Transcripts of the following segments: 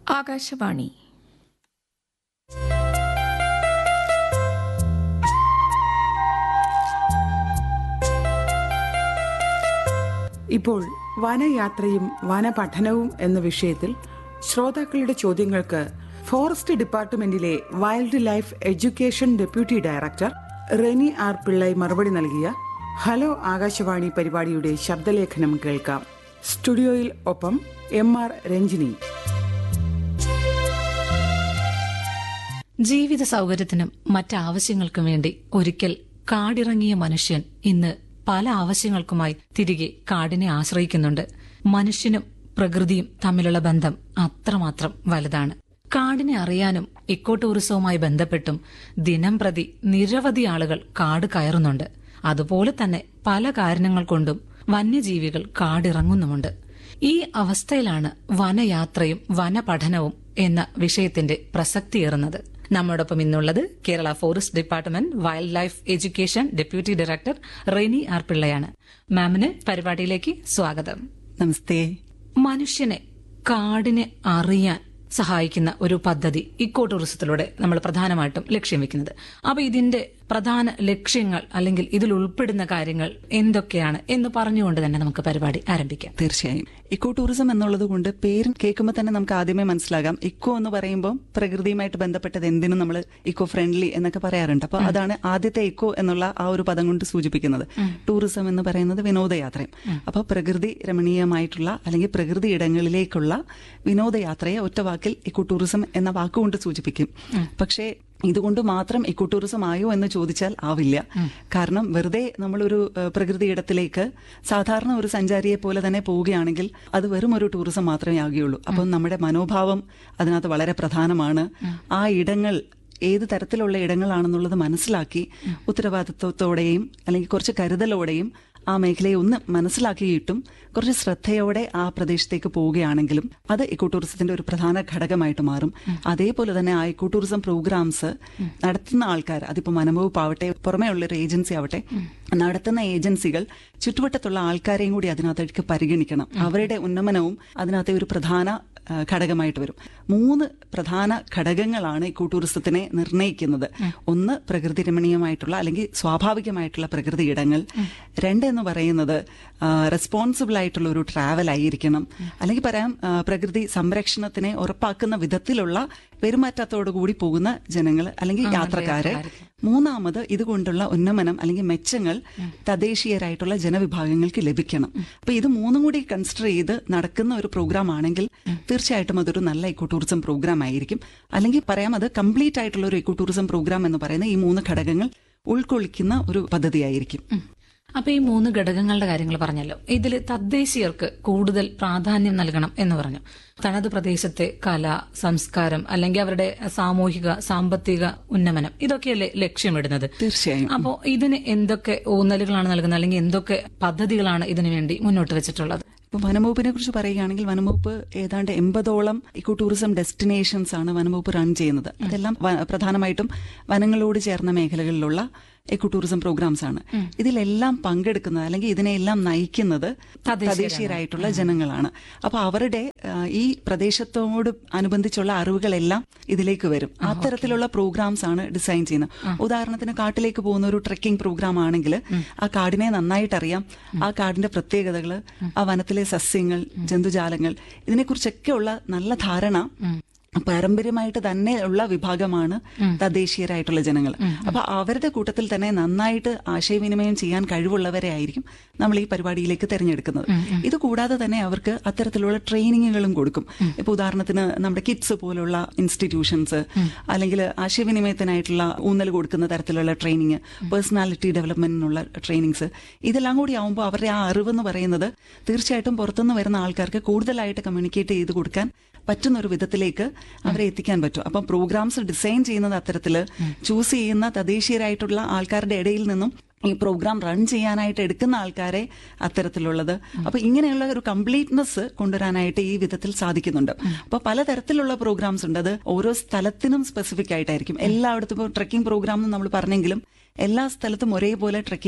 ആകാശവാണി ഇപ്പോൾ വനയാത്രയും വനപഠനവും എന്ന വിഷയത്തിൽ ശ്രോതാക്കളുടെ ചോദ്യങ്ങൾക്ക് ഫോറസ്റ്റ് ഡിപ്പാർട്ട്മെന്റിലെ wildlife education deputy director Reni R Pillai മറുപടി നൽകിയ ഹലോ ആകാശവാണി പരിപാടിയുടെ ശബ്ദലേഖനം കേൾക്കാം സ്റ്റുഡിയോയിൽ ഒപ്പം എം ആർ രഞ്ജിനി ജീവിത സൗകര്യത്തിനും മറ്റാവശ്യങ്ങൾക്കും വേണ്ടി ഒരിക്കൽ കാടിറങ്ങിയ മനുഷ്യൻ ഇന്ന് പല ആവശ്യങ്ങൾക്കുമായി തിരികെ കാടിനെ ആശ്രയിക്കുന്നുണ്ട് മനുഷ്യനും പ്രകൃതിയും തമ്മിലുള്ള ബന്ധം അത്രമാത്രം വലുതാണ് കാടിനെ അറിയാനും ഇക്കോ ടൂറിസവുമായി ബന്ധപ്പെട്ടും ദിനം പ്രതി നിരവധി ആളുകൾ കാട് കയറുന്നുണ്ട് അതുപോലെ തന്നെ പല കാരണങ്ങൾ കൊണ്ടും വന്യജീവികൾ കാടിറങ്ങുന്നുമുണ്ട് ഈ അവസ്ഥയിലാണ് വനയാത്രയും വനപഠനവും എന്ന വിഷയത്തിന്റെ പ്രസക്തിയേറുന്നത് നമ്മോടൊപ്പം ഇന്നുള്ളത് Kerala forest department wildlife education deputy director Reni R പിള്ളയാണ് മാമിന് പരിപാടിയിലേക്ക് സ്വാഗതം നമസ്തേ മനുഷ്യനെ കാടിനെ അറിയാൻ സഹായിക്കുന്ന ഒരു പദ്ധതി ഇക്കോ ടൂറിസത്തിലൂടെ നമ്മൾ പ്രധാനമായിട്ടും ലക്ഷ്യം വെക്കുന്നത് അപ്പൊ ഇതിന്റെ പ്രധാന ലക്ഷ്യങ്ങൾ അല്ലെങ്കിൽ ഇതിൽ ഉൾപ്പെടുന്ന കാര്യങ്ങൾ എന്തൊക്കെയാണ് എന്ന് പറഞ്ഞുകൊണ്ട് തന്നെ നമുക്ക് പരിപാടി ആരംഭിക്കാം തീർച്ചയായും ഇക്കോ ടൂറിസം എന്നുള്ളത് കൊണ്ട് പേര് കേൾക്കുമ്പോൾ തന്നെ നമുക്ക് ആദ്യമേ മനസ്സിലാകാം ഇക്കോ എന്ന് പറയുമ്പോൾ പ്രകൃതിയുമായിട്ട് ബന്ധപ്പെട്ടത് എന്തിനും നമ്മൾ ഇക്കോ ഫ്രണ്ട്ലി എന്നൊക്കെ പറയാറുണ്ട് അപ്പൊ അതാണ് ആദ്യത്തെ ഇക്കോ എന്നുള്ള ആ ഒരു പദം കൊണ്ട് സൂചിപ്പിക്കുന്നത് ടൂറിസം എന്ന് പറയുന്നത് വിനോദയാത്രയും അപ്പൊ പ്രകൃതി രമണീയമായിട്ടുള്ള അല്ലെങ്കിൽ പ്രകൃതി ഇടങ്ങളിലേക്കുള്ള വിനോദയാത്രയെ ഒറ്റ വാക്കിൽ ഇക്കോ ടൂറിസം എന്ന വാക്കുകൊണ്ട് സൂചിപ്പിക്കും പക്ഷേ ഇതുകൊണ്ട് മാത്രം ഇക്കോ ടൂറിസം ആയോ എന്ന് ചോദിച്ചാൽ ആവില്ല കാരണം വെറുതെ നമ്മളൊരു ഏഹ്, പ്രകൃതി ഇടത്തിലേക്ക് സാധാരണ ഒരു സഞ്ചാരിയെ പോലെ തന്നെ പോവുകയാണെങ്കിൽ അത് വെറും ഒരു ടൂറിസം മാത്രമേ ആകുകയുള്ളൂ അപ്പം നമ്മുടെ മനോഭാവം അതിനകത്ത് വളരെ പ്രധാനമാണ് ആ ഇടങ്ങൾ ഏത് തരത്തിലുള്ള ഇടങ്ങളാണെന്നുള്ളത് മനസ്സിലാക്കി ഉത്തരവാദിത്വത്തോടെയും അല്ലെങ്കിൽ കുറച്ച് കരുതലോടെയും ആ മേഖലയെ ഒന്ന് മനസ്സിലാക്കിയിട്ടും കുറച്ച് ശ്രദ്ധയോടെ ആ പ്രദേശത്തേക്ക് പോവുകയാണെങ്കിലും അത് ഇക്കോ ടൂറിസത്തിന്റെ ഒരു പ്രധാന ഘടകമായിട്ട് മാറും അതേപോലെ തന്നെ ആ ഇക്കോ ടൂറിസം പ്രോഗ്രാംസ് നടത്തുന്ന ആൾക്കാർ അതിപ്പോ മനംവകുപ്പ് ആവട്ടെ പുറമേ ഉള്ള ഒരു ഏജൻസി ആവട്ടെ നടത്തുന്ന ഏജൻസികൾ ചുറ്റുവട്ടത്തുള്ള ആൾക്കാരെയും കൂടി അതിനകത്തേക്ക് പരിഗണിക്കണം അവരുടെ ഉന്നമനവും അതിനകത്തെ ഒരു പ്രധാന ആ, ഘടകമായിട്ട് വരും മൂന്ന് പ്രധാന ഘടകങ്ങളാണ് ഇക്കോ ടൂറിസത്തിനെ നിർണ്ണയിക്കുന്നത് ഒന്ന് പ്രകൃതി രമണീയമായിട്ടുള്ള അല്ലെങ്കിൽ സ്വാഭാവികമായിട്ടുള്ള പ്രകൃതി ഇടങ്ങൾ രണ്ട് എന്ന് പറയുന്നത് റെസ്പോൺസിബിൾ ആയിട്ടുള്ള ഒരു ട്രാവൽ ആയിരിക്കണം അല്ലെങ്കിൽ പറയാം ആ, പ്രകൃതി സംരക്ഷണത്തിനെ ഉറപ്പാക്കുന്ന വിധത്തിലുള്ള പെരുമാറ്റത്തോടു കൂടി പോകുന്ന ജനങ്ങൾ അല്ലെങ്കിൽ യാത്രക്കാര് മൂന്നാമത് ഇതുകൊണ്ടുള്ള ഉന്നമനം അല്ലെങ്കിൽ മെച്ചങ്ങൾ തദ്ദേശീയരായിട്ടുള്ള ജനവിഭാഗങ്ങൾക്ക് ലഭിക്കണം അപ്പൊ ഇത് മൂന്നും കൂടി കൺസിഡർ ചെയ്ത് നടക്കുന്ന ഒരു പ്രോഗ്രാം ആണെങ്കിൽ തീർച്ചയായിട്ടും അതൊരു നല്ല ഇക്കോ ടൂറിസം പ്രോഗ്രാം ആയിരിക്കും അല്ലെങ്കിൽ പറയാം അത് കംപ്ലീറ്റ് ആയിട്ടുള്ള ഒരു ഇക്കോ ടൂറിസം പ്രോഗ്രാം എന്ന് പറയുന്ന ഈ മൂന്ന് ഘടകങ്ങൾ ഉൾക്കൊള്ളിക്കുന്ന ഒരു പദ്ധതിയായിരിക്കും അപ്പൊ ഈ മൂന്ന് ഘടകങ്ങളുടെ കാര്യങ്ങൾ പറഞ്ഞല്ലോ ഇതിൽ തദ്ദേശീയർക്ക് കൂടുതൽ പ്രാധാന്യം നൽകണം എന്ന് പറഞ്ഞു തനത് പ്രദേശത്തെ കല സംസ്കാരം അല്ലെങ്കിൽ അവരുടെ സാമൂഹിക സാമ്പത്തിക ഉന്നമനം ഇതൊക്കെയല്ലേ ലക്ഷ്യമിടുന്നത് തീർച്ചയായും അപ്പോ ഇതിന് എന്തൊക്കെ ഊന്നലുകളാണ് നൽകുന്നത് അല്ലെങ്കിൽ എന്തൊക്കെ പദ്ധതികളാണ് ഇതിനു വേണ്ടി മുന്നോട്ട് വെച്ചിട്ടുള്ളത് ഇപ്പൊ വനംവകുപ്പിനെ കുറിച്ച് പറയുകയാണെങ്കിൽ വനംവകുപ്പ് ഏതാണ്ട് എൺപതോളം ഇക്കോ ടൂറിസം ഡെസ്റ്റിനേഷൻസ് ആണ് വനംവകുപ്പ് റൺ ചെയ്യുന്നത് അതെല്ലാം വ- പ്രധാനമായിട്ടും വനങ്ങളോട് ചേർന്ന മേഖലകളിലുള്ള ഇക്കോ ടൂറിസം പ്രോഗ്രാംസ് ആണ് ഇതിലെല്ലാം പങ്കെടുക്കുന്നത് അല്ലെങ്കിൽ ഇതിനെല്ലാം നയിക്കുന്നത് തദ്ദേശീയരായിട്ടുള്ള ജനങ്ങളാണ് അപ്പൊ അവരുടെ ആ, ഈ പ്രദേശത്തോട് അനുബന്ധിച്ചുള്ള അറിവുകളെല്ലാം ഇതിലേക്ക് വരും അത്തരത്തിലുള്ള പ്രോഗ്രാംസ് ആണ് ഡിസൈൻ ചെയ്യുന്നത് ഉദാഹരണത്തിന് കാട്ടിലേക്ക് പോകുന്ന ഒരു ട്രെക്കിംഗ് പ്രോഗ്രാം ആണെങ്കിൽ ആ കാടിനെ നന്നായിട്ട് അറിയാം ആ കാടിന്റെ പ്രത്യേകതകൾ ആ വനത്തിലെ സസ്യങ്ങൾ ജന്തുജാലങ്ങൾ ഇതിനെക്കുറിച്ചൊക്കെ ഉള്ള നല്ല ധാരണ പാരമ്പര്യമായിട്ട് തന്നെ ഉള്ള വിഭാഗമാണ് തദ്ദേശീയരായിട്ടുള്ള ജനങ്ങൾ അപ്പൊ അവരുടെ കൂട്ടത്തിൽ തന്നെ നന്നായിട്ട് ആശയവിനിമയം ചെയ്യാൻ കഴിവുള്ളവരെ ആയിരിക്കും നമ്മൾ ഈ പരിപാടിയിലേക്ക് തിരഞ്ഞെടുക്കുന്നത് ഇത് കൂടാതെ തന്നെ അവർക്ക് അത്തരത്തിലുള്ള ട്രെയിനിങ്ങുകളും കൊടുക്കും ഇപ്പൊ ഉദാഹരണത്തിന് നമ്മുടെ കിഡ്സ് പോലുള്ള ഇൻസ്റ്റിറ്റ്യൂഷൻസ് അല്ലെങ്കിൽ ആശയവിനിമയത്തിനായിട്ടുള്ള ഊന്നൽ കൊടുക്കുന്ന തരത്തിലുള്ള ട്രെയിനിങ് പേഴ്സണാലിറ്റി ഡെവലപ്മെന്റിനുള്ള ട്രെയിനിങ്സ് ഇതെല്ലാം കൂടി ആവുമ്പോൾ അവരുടെ ആ അറിവെന്ന് പറയുന്നത് തീർച്ചയായിട്ടും പുറത്തുനിന്ന് വരുന്ന ആൾക്കാർക്ക് കൂടുതലായിട്ട് കമ്മ്യൂണിക്കേറ്റ് ചെയ്ത് കൊടുക്കാൻ പറ്റുന്ന ഒരു വിധത്തിലേക്ക് അവരെ എത്തിക്കാൻ പറ്റും അപ്പം പ്രോഗ്രാംസ് ഡിസൈൻ ചെയ്യുന്നത് അത്തരത്തില് ചൂസ് ചെയ്യുന്ന തദ്ദേശീയരായിട്ടുള്ള ആൾക്കാരുടെ ഇടയിൽ നിന്നും ഈ പ്രോഗ്രാം റൺ ചെയ്യാനായിട്ട് എടുക്കുന്ന ആൾക്കാരെ അത്തരത്തിലുള്ളത് അപ്പൊ ഇങ്ങനെയുള്ള ഒരു കംപ്ലീറ്റ്നെസ് കൊണ്ടുവരാനായിട്ട് ഈ വിധത്തിൽ സാധിക്കുന്നുണ്ട് അപ്പൊ പലതരത്തിലുള്ള പ്രോഗ്രാംസ് ഉണ്ട് അത് ഓരോ സ്ഥലത്തിനും സ്പെസിഫിക് ആയിട്ടായിരിക്കും എല്ലായിടത്തും ഇപ്പോൾ ട്രെക്കിംഗ് പ്രോഗ്രാം എന്ന് നമ്മൾ പറഞ്ഞെങ്കിലും എല്ലാ സ്ഥലത്തും ഒരേപോലെ ട്രെക്കിംഗ്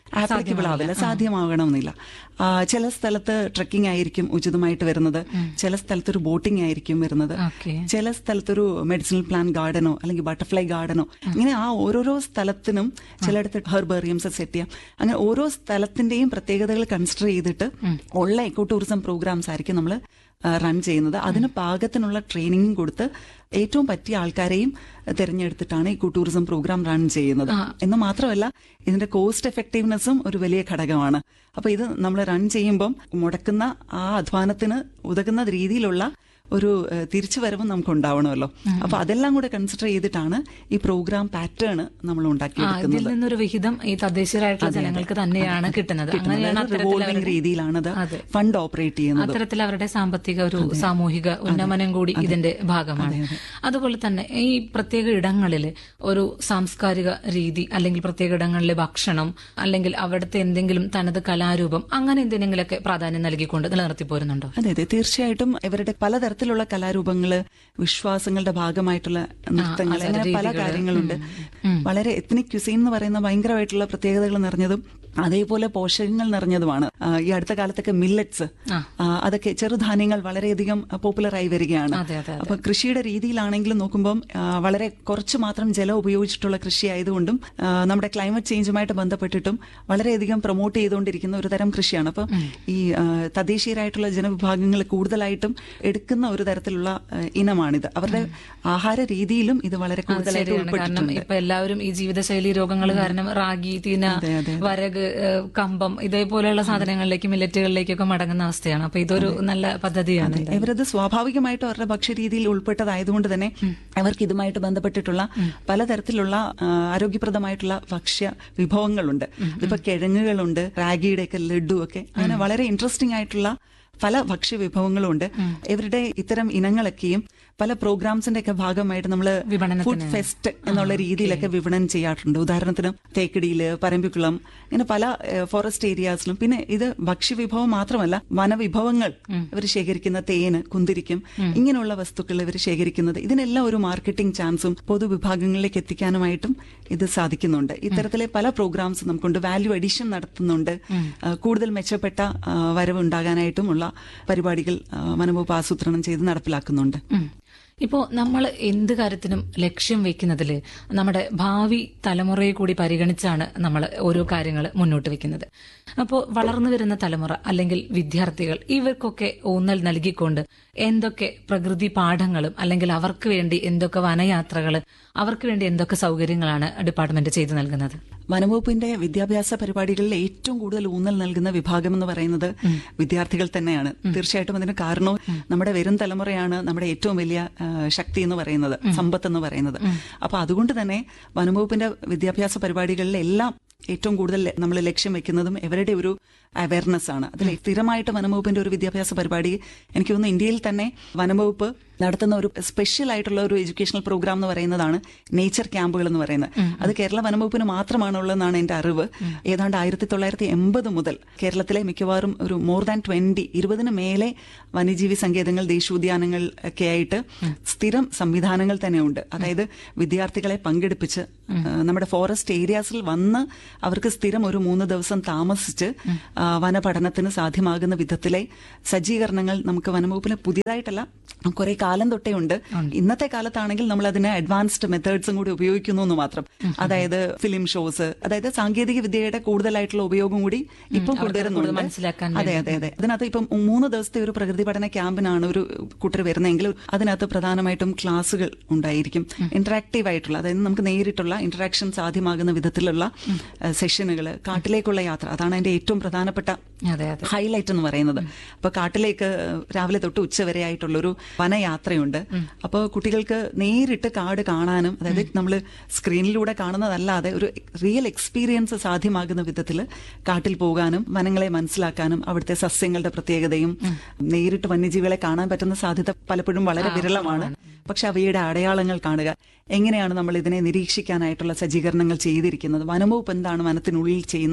ആപ്ലിക്കബിൾ ആവില്ല സാധ്യമാകണമെന്നില്ല ആ, ചില സ്ഥലത്ത് ട്രക്കിംഗ് ആയിരിക്കും ഉചിതമായിട്ട് വരുന്നത് ചില സ്ഥലത്ത് ഒരു ബോട്ടിംഗ് ആയിരിക്കും വരുന്നത് ഓക്കെ ചില സ്ഥലത്തൊരു മെഡിസിനൽ പ്ലാന്റ് ഗാർഡനോ അല്ലെങ്കിൽ ബട്ടർഫ്ലൈ ഗാർഡനോ ഇങ്ങനെ ആ ഓരോരോ സ്ഥലത്തിനും ചിലയിടത്ത് ഹെർബേറിയംസ് സെറ്റ് ചെയ്യാം അങ്ങനെ ഓരോ സ്ഥലത്തിന്റെയും പ്രത്യേകതകൾ കൺസിഡർ ചെയ്തിട്ട് ഉള്ള എക്കോ ടൂറിസം പ്രോഗ്രാംസ് ആയിരിക്കും നമ്മൾ റൺ ചെയ്യുന്നത് അതിന് പാകത്തിനുള്ള ട്രെയിനിങ്ങും കൊടുത്ത് ഏറ്റവും പറ്റിയ ആൾക്കാരെയും തിരഞ്ഞെടുത്തിട്ടാണ് ഇക്കോ ടൂറിസം പ്രോഗ്രാം റൺ ചെയ്യുന്നത് എന്ന് മാത്രമല്ല ഇതിന്റെ കോസ്റ്റ് എഫക്റ്റീവ്നെസ്സും ഒരു വലിയ ഘടകമാണ് അപ്പൊ ഇത് നമ്മൾ റൺ ചെയ്യുമ്പം മുടക്കുന്ന ആ അധ്വാനത്തിന് ഉതകുന്ന രീതിയിലുള്ള ഒരു ഏഹ്, തിരിച്ചുവരവും നമുക്ക് ഉണ്ടാവണമല്ലോ അപ്പൊ അതെല്ലാം കൂടെ കൺസിഡർ ചെയ്തിട്ടാണ് ഈ പ്രോഗ്രാം പാറ്റേൺ നമ്മൾ ആ ഇതിൽ ഉണ്ടാക്കിയെടുക്കുന്നത് നിന്നൊരു വിഹിതം ഈ തദ്ദേശീയരായിട്ടുള്ള ജനങ്ങൾക്ക് തന്നെയാണ് കിട്ടുന്നത് അങ്ങനെയാണ് അത്തരത്തിൽ റിവോൾവിംഗ് അവരുടെ- രീതിയിലാണത് അതെ. ഫണ്ട് ഓപ്പറേറ്റ് ചെയ്യുന്നത് അത്തരത്തിൽ അവരുടെ സാമ്പത്തിക ഒരു സാമൂഹിക ഉന്നമനം കൂടി ഇതിന്റെ ഭാഗമാണ് അതുപോലെ തന്നെ ഈ പ്രത്യേക ഇടങ്ങളിൽ ഒരു സാംസ്കാരിക രീതി അല്ലെങ്കിൽ പ്രത്യേക ഇടങ്ങളിലെ ഭക്ഷണം അല്ലെങ്കിൽ അവിടുത്തെ എന്തെങ്കിലും തനത് കലാരൂപം അങ്ങനെ എന്തെങ്കിലുമൊക്കെ പ്രാധാന്യം നൽകിക്കൊണ്ട് നിലനിർത്തി പോരുന്നുണ്ടോ അതെ അതെ തീർച്ചയായിട്ടും ഇവരുടെ പലതരത്തിലുള്ള കലാരൂപങ്ങള് വിശ്വാസങ്ങളുടെ ഭാഗമായിട്ടുള്ള നൃത്തങ്ങൾ അങ്ങനെ പല കാര്യങ്ങളുണ്ട് വളരെ എത്നിക് ക്യുസീൻ എന്ന് പറയുന്ന ഭയങ്കരമായിട്ടുള്ള പ്രത്യേകതകൾ നിറഞ്ഞതും അതേപോലെ പോഷകങ്ങൾ നിറഞ്ഞതുമാണ് ആ, ഈ അടുത്ത കാലത്തൊക്കെ മില്ലറ്റ്സ് അതൊക്കെ ചെറുധാന്യങ്ങൾ വളരെയധികം പോപ്പുലർ ആയി വരികയാണ് അതെ, അതെ, അപ്പൊ കൃഷിയുടെ രീതിയിലാണെങ്കിലും നോക്കുമ്പോൾ ആ, വളരെ കുറച്ച് മാത്രം ജലം ഉപയോഗിച്ചിട്ടുള്ള കൃഷി ആയതുകൊണ്ടും ആ, നമ്മുടെ ക്ലൈമറ്റ് ചേഞ്ചുമായിട്ട് ബന്ധപ്പെട്ടിട്ടും വളരെയധികം പ്രൊമോട്ട് ചെയ്തുകൊണ്ടിരിക്കുന്ന ഒരു തരം കൃഷിയാണ് അപ്പൊ ഈ ആ, തദ്ദേശീയരായിട്ടുള്ള ജനവിഭാഗങ്ങൾ കൂടുതലായിട്ടും എടുക്കുന്ന ഒരു തരത്തിലുള്ള ആ, ഇനമാണിത് അവരുടെ ആഹാര രീതിയിലും ഇത് വളരെ കൂടുതലായിട്ട് ശരിയാണ് കാരണം ഉൾപ്പെട്ടിട്ടുണ്ട് ഇപ്പൊ എല്ലാവരും ഈ ജീവിതശൈലി രോഗങ്ങൾ കാരണം റാഗി തീന അതെ, അതെ. വരക് ഏഹ്, കമ്പം ഇതേപോലെയുള്ള സാധനങ്ങളിലേക്ക് മില്ലറ്റുകളിലേക്കൊക്കെ മടങ്ങുന്ന അവസ്ഥയാണ് അപ്പൊ ഇതൊരു നല്ല പദ്ധതിയാണ് ഇവരത് സ്വാഭാവികമായിട്ടും അവരുടെ ഭക്ഷ്യരീതിയിൽ ഉൾപ്പെട്ടതായതുകൊണ്ട് തന്നെ അവർക്ക് ഇതുമായിട്ട് ബന്ധപ്പെട്ടിട്ടുള്ള പലതരത്തിലുള്ള ആ, ആരോഗ്യപ്രദമായിട്ടുള്ള ഭക്ഷ്യ വിഭവങ്ങളുണ്ട് ഇതിപ്പോ കിഴങ്ങുകളുണ്ട് റാഗിയുടെ ഒക്കെ ലഡു ഒക്കെ അങ്ങനെ വളരെ ഇൻട്രസ്റ്റിംഗ് ആയിട്ടുള്ള പല ഭക്ഷ്യ വിഭവങ്ങളും ഉണ്ട് ഇവരുടെ ഇത്തരം ഇനങ്ങളൊക്കെയും പല പ്രോഗ്രാംസിന്റെ ഒക്കെ ഭാഗമായിട്ട് നമ്മൾ വിപണനത്തിന്. ഫുഡ് ഫെസ്റ്റ് എന്നുള്ള രീതിയിലൊക്കെ വിപണനം ചെയ്യാറുണ്ട് ഉദാഹരണത്തിന് തേക്കടിയില് പരമ്പിക്കുളം ഇങ്ങനെ പല ഫോറസ്റ്റ് ഏരിയാസിലും പിന്നെ ഇത് ഭക്ഷ്യവിഭവം മാത്രമല്ല വനവിഭവങ്ങൾ ഇവർ ശേഖരിക്കുന്ന തേന് കുന്തിരിക്കും ഇങ്ങനെയുള്ള വസ്തുക്കൾ ഇവർ ശേഖരിക്കുന്നത് ഇതിനെല്ലാം ഒരു മാർക്കറ്റിംഗ് ചാൻസും പൊതുവിഭാഗങ്ങളിലേക്ക് എത്തിക്കാനുമായിട്ടും ഇത് സാധിക്കുന്നുണ്ട് ഇത്തരത്തിലെ പല പ്രോഗ്രാംസ് നമുക്കുണ്ട് വാല്യൂ അഡീഷൻ നടത്തുന്നുണ്ട് ആ, കൂടുതൽ മെച്ചപ്പെട്ട ആ, വരവ് ഉണ്ടാകാനായിട്ടുമുള്ള പരിപാടികൾ ആ, വനംവകുപ്പ് ആസൂത്രണം ചെയ്ത് നടപ്പിലാക്കുന്നുണ്ട് ഉം. ഇപ്പോ നമ്മൾ എന്ത് കാര്യത്തിനും ലക്ഷ്യം വെക്കുന്നതിൽ നമ്മുടെ ഭാവി തലമുറയെ കൂടി പരിഗണിച്ചാണ് നമ്മൾ ഓരോ കാര്യങ്ങൾ മുന്നോട്ട് വെക്കുന്നത് അപ്പോൾ വളർന്നു വരുന്ന തലമുറ അല്ലെങ്കിൽ വിദ്യാർത്ഥികൾ ഇവർക്കൊക്കെ ഊന്നൽ നൽകിക്കൊണ്ട് എന്തൊക്കെ പ്രകൃതി പാഠങ്ങളും അല്ലെങ്കിൽ അവർക്ക് വേണ്ടി എന്തൊക്കെ വനയാത്രകൾ അവർക്ക് വേണ്ടി എന്തൊക്കെ സൗകര്യങ്ങളാണ് ഡിപ്പാർട്ട്മെന്റ് ചെയ്തു നൽകുന്നത് വനംവകുപ്പിന്റെ വിദ്യാഭ്യാസ പരിപാടികളിൽ ഏറ്റവും കൂടുതൽ ഊന്നൽ നൽകുന്ന വിഭാഗം എന്ന് പറയുന്നത് വിദ്യാർത്ഥികൾ തന്നെയാണ് തീർച്ചയായിട്ടും അതിന് കാരണവും നമ്മുടെ വരും തലമുറയാണ് നമ്മുടെ ഏറ്റവും വലിയ ആ, ശക്തി എന്ന് പറയുന്നത് സമ്പത്ത് എന്ന് പറയുന്നത് അപ്പൊ അതുകൊണ്ട് തന്നെ വനംവകുപ്പിന്റെ വിദ്യാഭ്യാസ പരിപാടികളിൽ എല്ലാം ഏറ്റവും കൂടുതൽ നമ്മൾ ലക്ഷ്യം വെക്കുന്നതും ഇവരുടെ ഒരു അവയർനെസ് ആണ് അതിൽ സ്ഥിരമായിട്ട് വനംവകുപ്പിന്റെ ഒരു വിദ്യാഭ്യാസ പരിപാടി എനിക്ക് തോന്നുന്നു ഇന്ത്യയിൽ തന്നെ വനംവകുപ്പ് നടത്തുന്ന ഒരു സ്പെഷ്യൽ ആയിട്ടുള്ള ഒരു എഡ്യൂക്കേഷണൽ പ്രോഗ്രാം എന്ന് പറയുന്നതാണ് നേച്ചർ ക്യാമ്പുകൾ എന്ന് പറയുന്നത് അത് കേരള വനംവകുപ്പിന് മാത്രമാണുള്ളതെന്നാണ് എന്റെ അറിവ് ഏതാണ്ട് ആയിരത്തി തൊള്ളായിരത്തി എൺപത് മുതൽ കേരളത്തിലെ മിക്കവാറും ഒരു മോർ ദാൻ ട്വന്റി ഇരുപതിന് മേലെ വന്യജീവി സങ്കേതങ്ങൾ ദേശീയോദ്യാനങ്ങൾ ഒക്കെ ആയിട്ട് സ്ഥിരം സംവിധാനങ്ങൾ തന്നെയുണ്ട് അതായത് വിദ്യാർത്ഥികളെ പങ്കെടുപ്പിച്ച് ആ, നമ്മുടെ ഫോറസ്റ്റ് ഏരിയാസിൽ വന്ന് അവർക്ക് സ്ഥിരം ഒരു മൂന്ന് ദിവസം താമസിച്ച് ആ, വനപഠനത്തിന് സാധ്യമാകുന്ന വിധത്തിലെ സജ്ജീകരണങ്ങൾ നമുക്ക് വനംവകുപ്പിന് പുതിയതായിട്ടല്ല കുറെ കാലം തൊട്ടേ ഉണ്ട് ഇന്നത്തെ കാലത്താണെങ്കിൽ നമ്മൾ അതിന് അഡ്വാൻസ്ഡ് മെത്തേഡ്സും കൂടി ഉപയോഗിക്കുന്നു എന്ന് മാത്രം അതായത് ഫിലിം ഷോസ് അതായത് സാങ്കേതിക വിദ്യയുടെ കൂടുതലായിട്ടുള്ള ഉപയോഗം കൂടി ഇപ്പം കൊണ്ടുവരുന്നുണ്ട് മനസ്സിലാക്കാൻ അതെ അതെ അതെ അതിനകത്ത് ഇപ്പം മൂന്ന് ദിവസത്തെ ഒരു പ്രകൃതി പഠന ക്യാമ്പിനാണ് ഒരു കൂട്ടർ വരുന്നതെങ്കിൽ അതിനകത്ത് പ്രധാനമായിട്ടും ക്ലാസ്സുകൾ ഉണ്ടായിരിക്കും ഇന്ററാക്റ്റീവ് ആയിട്ടുള്ള അതായത് നമുക്ക് നേരിട്ടുള്ള ഇന്ററാക്ഷൻ സാധ്യമാകുന്ന വിധത്തിലുള്ള സെഷനുകൾ കാട്ടിലേക്കുള്ള യാത്ര അതാണ് അതിന്റെ ഏറ്റവും പ്രധാനപ്പെട്ട അതെ അതെ ഹൈലൈറ്റ് എന്ന് പറയുന്നത് അപ്പൊ കാട്ടിലേക്ക് രാവിലെ തൊട്ട് ഉച്ച വരെ ആയിട്ടുള്ളൊരു വനയാത്രയുണ്ട് അപ്പോൾ കുട്ടികൾക്ക് നേരിട്ട് കാട് കാണാനും അതായത് നമ്മൾ സ്ക്രീനിലൂടെ കാണുന്നതല്ലാതെ ഒരു റിയൽ എക്സ്പീരിയൻസ് സാധ്യമാകുന്ന വിധത്തിൽ കാട്ടിൽ പോകാനും വനങ്ങളെ മനസ്സിലാക്കാനും അവിടുത്തെ സസ്യങ്ങളുടെ പ്രത്യേകതയും നേരിട്ട് വന്യജീവികളെ കാണാൻ പറ്റുന്ന സാധ്യത പലപ്പോഴും വളരെ വിരളമാണ് പക്ഷെ അവയുടെ അടയാളങ്ങൾ കാണുക എങ്ങനെയാണ് നമ്മൾ ഇതിനെ നിരീക്ഷിക്കാനായിട്ടുള്ള സജ്ജീകരണങ്ങൾ ചെയ്തിരിക്കുന്നത് വനംവകുപ്പ് എന്താണ് വനത്തിനുള്ളിൽ ചെയ്യുന്ന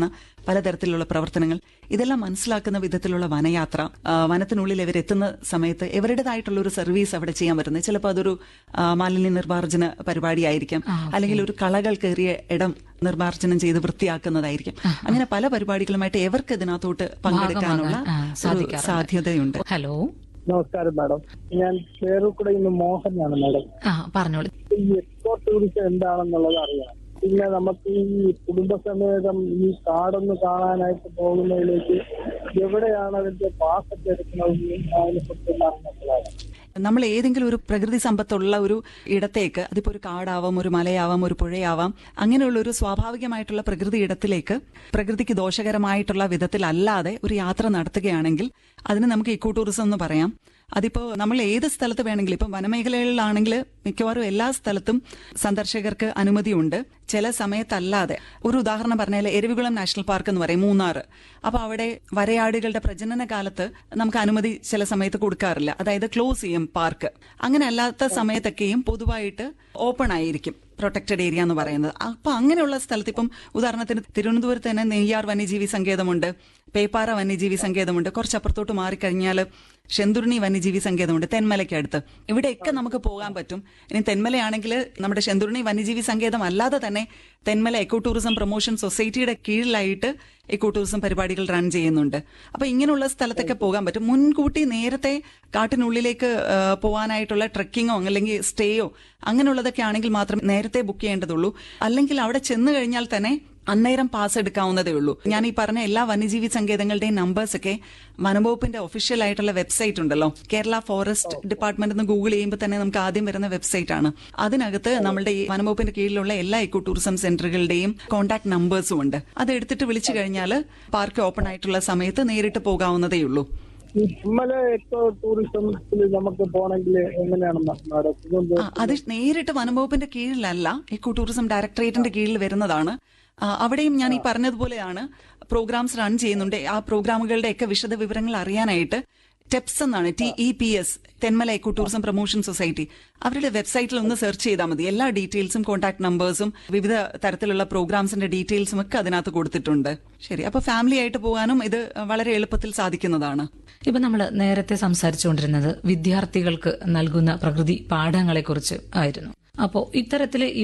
പലതരത്തിലുള്ള പ്രവർത്തനങ്ങൾ ഇതെല്ലാം മനസ്സിലാക്കുന്ന വിധത്തിലുള്ള വനയാത്ര ആ, വനത്തിനുള്ളിൽ ഇവരെത്തുന്ന സമയത്ത് ഇവരുടേതായിട്ടുള്ള ഒരു സർവീസ് അവിടെ ചെയ്യാൻ പറ്റുന്നത് ചിലപ്പോൾ അതൊരു ആ, മാലിന്യ നിർമ്മാർജ്ജന പരിപാടിയായിരിക്കാം അല്ലെങ്കിൽ ഒരു കളകൾ കയറിയ ഇടം നിർമ്മാർജ്ജനം ചെയ്ത് വൃത്തിയാക്കുന്നതായിരിക്കും അങ്ങനെ പല പരിപാടികളുമായിട്ട് എവർക്ക് ഇതിനകത്തോട്ട് പങ്കെടുക്കാനുള്ള ആ, ഒരു സാധിക്കാറുണ്ട്. സാധ്യതയുണ്ട് ഹലോ നമസ്കാരം മാഡം ഞാൻ പേരുക്കുടെ ഇന്ന് മോഹനാണ് മാഡം ആ പറഞ്ഞോളൂ ഈ എക്കോ ടൂറിസം എന്താണെന്നുള്ളത് അറിയാം പിന്നെ നമുക്ക് ഈ കുടുംബസമേതം ഈ കാടൊന്ന് കാണാനായിട്ട് പോകുന്നതിലേക്ക് എവിടെയാണ് അതിന്റെ പാസൊക്കെ എടുക്കണമെന്നും അതിനെക്കുറിച്ച് അറിഞ്ഞപ്പോഴാണ് നമ്മൾ ഏതെങ്കിലും ഒരു പ്രകൃതി സമ്പത്തുള്ള ഒരു ഇടത്തേക്ക് അതിപ്പോ ഒരു കാടാവാം ഒരു മലയാവാം ഒരു പുഴയാവാം അങ്ങനെയുള്ള ഒരു സ്വാഭാവികമായിട്ടുള്ള പ്രകൃതി ഇടത്തിലേക്ക് പ്രകൃതിക്ക് ദോഷകരമായിട്ടുള്ള വിധത്തിൽ അല്ലാതെ ഒരു യാത്ര നടത്തുകയാണെങ്കിൽ അതിന് നമുക്ക് ഇക്കോ ടൂറിസം എന്ന് പറയാം അതിപ്പോ നമ്മൾ ഏത് സ്ഥലത്ത് വേണമെങ്കിലും ഇപ്പൊ വനമേഖലകളിലാണെങ്കിൽ മിക്കവാറും എല്ലാ സ്ഥലത്തും സന്ദർശകർക്ക് അനുമതിയുണ്ട് ചില സമയത്തല്ലാതെ ഒരു ഉദാഹരണം പറഞ്ഞാൽ എരവികുളം നാഷണൽ പാർക്ക് എന്ന് പറയും മൂന്നാർ അപ്പൊ അവിടെ വരയാടുകളുടെ പ്രജനന കാലത്ത് നമുക്ക് അനുമതി ചില സമയത്ത് കൊടുക്കാറില്ല അതായത് ക്ലോസ് ചെയ്യും പാർക്ക് അങ്ങനെ അല്ലാത്ത സമയത്തൊക്കെയും പൊതുവായിട്ട് ഓപ്പൺ ആയിരിക്കും പ്രൊട്ടക്റ്റഡ് ഏരിയ എന്ന് പറയുന്നത് അപ്പൊ അങ്ങനെയുള്ള സ്ഥലത്ത് ഇപ്പം ഉദാഹരണത്തിന് തിരുവനന്തപുരത്ത് തന്നെ നെയ്യാർ വന്യജീവി സങ്കേതമുണ്ട് പേപ്പാറ വന്യജീവി സങ്കേതമുണ്ട് കുറച്ചപ്പുറത്തോട്ട് മാറിക്കഴിഞ്ഞാൽ ശെന്തുർണി വന്യജീവി സങ്കേതമുണ്ട് തെന്മലയ്ക്ക് അടുത്ത് ഇവിടെയൊക്കെ നമുക്ക് പോകാൻ പറ്റും ഇനി തെന്മലയാണെങ്കിൽ നമ്മുടെ ശെന്തുർണി വന്യജീവി സങ്കേതം അല്ലാതെ തന്നെ തെന്മല എക്കോ ടൂറിസം പ്രൊമോഷൻ സൊസൈറ്റിയുടെ കീഴിലായിട്ട് എക്കോ ടൂറിസം പരിപാടികൾ റൺ ചെയ്യുന്നുണ്ട് അപ്പൊ ഇങ്ങനെയുള്ള സ്ഥലത്തൊക്കെ പോകാൻ പറ്റും മുൻകൂട്ടി നേരത്തെ കാട്ടിനുള്ളിലേക്ക് ആ, പോകാനായിട്ടുള്ള ട്രക്കിങ്ങോ അല്ലെങ്കിൽ സ്റ്റേയോ അങ്ങനെയുള്ളതൊക്കെ ആണെങ്കിൽ മാത്രം നേരത്തെ ബുക്ക് ചെയ്യേണ്ടതുള്ളൂ അല്ലെങ്കിൽ അവിടെ ചെന്ന് കഴിഞ്ഞാൽ തന്നെ അന്നേരം പാസ് എടുക്കാവുന്നതേ ഉള്ളൂ ഞാൻ ഈ പറഞ്ഞ എല്ലാ വന്യജീവി സങ്കേതങ്ങളുടെയും നമ്പേഴ്സ് ഒക്കെ വനംവകുപ്പിന്റെ ഒഫീഷ്യൽ ആയിട്ടുള്ള വെബ്സൈറ്റ് ഉണ്ടല്ലോ കേരള ഫോറസ്റ്റ് ഡിപ്പാർട്ട്മെന്റ് എന്ന് ഗൂഗിൾ ചെയ്യുമ്പോൾ തന്നെ നമുക്ക് ആദ്യം വരുന്ന വെബ്സൈറ്റ് ആണ് അതിനകത്ത് നമ്മുടെ ഈ വനംവകുപ്പിന്റെ കീഴിലുള്ള എല്ലാ ഇക്കോ ടൂറിസം സെന്ററുകളുടെയും കോൺടാക്ട് നമ്പേഴ്സും ഉണ്ട് അത് എടുത്തിട്ട് വിളിച്ചു കഴിഞ്ഞാൽ പാർക്ക് ഓപ്പൺ ആയിട്ടുള്ള സമയത്ത് നേരിട്ട് പോകാവുന്നതേ ഉള്ളൂ ഈ ഇമ്മല എക്കോ ടൂറിസത്തിൽ നമുക്ക് പോകണമെങ്കിൽ എങ്ങനെയാണ് മാഡം ആ, അത് നേരിട്ട് വനംവകുപ്പിന്റെ കീഴിലല്ല ഇക്കോ ടൂറിസം ഡയറക്ടറേറ്റിന്റെ കീഴിൽ വരുന്നതാണ് ആ, അവിടെയും ഞാൻ ഈ പറഞ്ഞതുപോലെയാണ് പ്രോഗ്രാംസ് റൺ ചെയ്യുന്നുണ്ട് ആ പ്രോഗ്രാമുകളുടെ ഒക്കെ വിശദ വിവരങ്ങൾ അറിയാനായിട്ട് ടെപ്സ് എന്നാണ് T E P S Thenmala eco tourism promotion society അവരുടെ വെബ്സൈറ്റിൽ ഒന്ന് സെർച്ച് ചെയ്താൽ മതി എല്ലാ ഡീറ്റെയിൽസും കോൺടാക്ട് നമ്പേഴ്സും വിവിധ തരത്തിലുള്ള പ്രോഗ്രാംസിന്റെ ഡീറ്റെയിൽസും ഒക്കെ അതിനകത്ത് കൊടുത്തിട്ടുണ്ട് ശരി അപ്പൊ ഫാമിലി ആയിട്ട് പോകാനും ഇത് വളരെ എളുപ്പത്തിൽ സാധിക്കുന്നതാണ് ഇപ്പൊ നമ്മൾ നേരത്തെ സംസാരിച്ചുകൊണ്ടിരുന്നത് വിദ്യാർത്ഥികൾക്ക് നൽകുന്ന പ്രകൃതി പാഠങ്ങളെക്കുറിച്ച് ആയിരുന്നു അപ്പോൾ ഇത്തരത്തില്